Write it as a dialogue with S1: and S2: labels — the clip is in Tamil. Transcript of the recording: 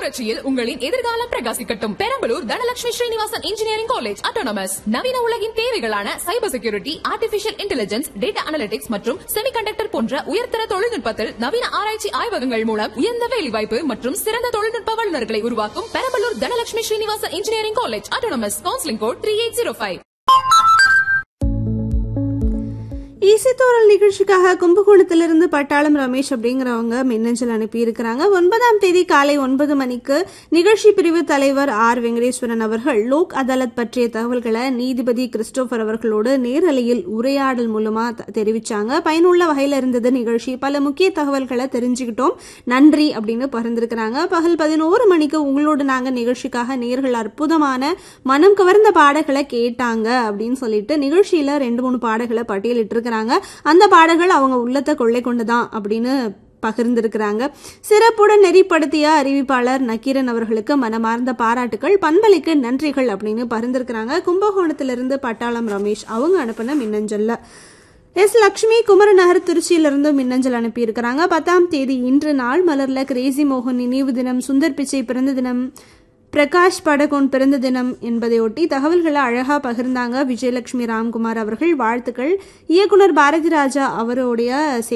S1: புரட்சியில் உங்களின் எதிர்காலம் பிரகாசிக்கட்டும் Perambalur Dhanalakshmi Srinivasan engineering college autonomous நவீன உலகின் தேவைகளான cyber security artificial intelligence data analytics மற்றும் செமிகண்டக்டர் போன்ற உயர்தர தொழில்நுட்பத்தில் நவீன ஆராய்ச்சி ஆய்வகங்கள் மூலம் உயர்ந்த வேலைவாய்ப்பு மற்றும் சிறந்த தொழில்நுட்ப வல்லுநர்களை உருவாக்கும் Perambalur Dhanalakshmi Srinivasan engineering college autonomous counselling code three eight zero five
S2: ஈசித்தோரல் நிகழ்ச்சிக்காக கும்பகோணத்திலிருந்து பட்டாளம் ரமேஷ் அப்படிங்கிறவங்க மின்னஞ்சல் அனுப்பியிருக்கிறாங்க ஒன்பதாம் தேதி காலை ஒன்பது மணிக்கு நிகழ்ச்சி பிரிவு தலைவர் ஆர் வெங்கடேஸ்வரன் அவர்கள் லோக் அதாலத் பற்றிய தகவல்களை நீதிபதி கிறிஸ்டோபர் அவர்களோடு நேரலையில் உரையாடல் மூலமா த- தெரிவிச்சாங்க பயனுள்ள வகையில இருந்தது நிகழ்ச்சி பல முக்கிய தகவல்களை தெரிஞ்சுக்கிட்டோம் நன்றி அப்படின்னு பகிர்ந்திருக்கிறாங்க பகல் பதினோரு மணிக்கு உங்களோடு நாங்க நிகழ்ச்சிக்காக நேர்கள் அற்புதமான மனம் கவர்ந்த பாடல்களை கேட்டாங்க அப்படின்னு சொல்லிட்டு நிகழ்ச்சியில ரெண்டு மூணு பாடல்களை பட்டியலிட்டிருக்கிறாங்க அந்த பாடல்கள் அவங்க உள்ளத்தை கொள்ளை கொண்டுதான் அப்படின்னு பகிர்ந்திருக்கிறாங்க சிறப்புடன் நெறிப்படுத்திய அறிவிப்பாளர் நக்கீரன் அவர்களுக்கு மனமார்ந்த பாராட்டுகள் பண்பலைக்கு நன்றிகள் அப்படின்னு பகிர்ந்திருக்கிறாங்க கும்பகோணத்திலிருந்து பட்டாளம் ரமேஷ் அவங்க அனுப்பின மின்னஞ்சல்ல எஸ் லக்ஷ்மி குமரநகர் திருச்சியிலிருந்து மின்னஞ்சல் அனுப்பியிருக்கிறாங்க பத்தாம் தேதி இன்று நாள் மலர்ல கிரேசி மோகன் நினைவு தினம் சுந்தர் பிச்சை பிறந்த தினம் பிரகாஷ் படகோன் பிறந்த தினம் என்பதையொட்டி தகவல்களை அழகா பகிர்ந்தாங்க விஜயலட்சுமி ராம்குமார் அவர்கள் வாழ்த்துக்கள் இயக்குனர் பாரதி ராஜா அவருடைய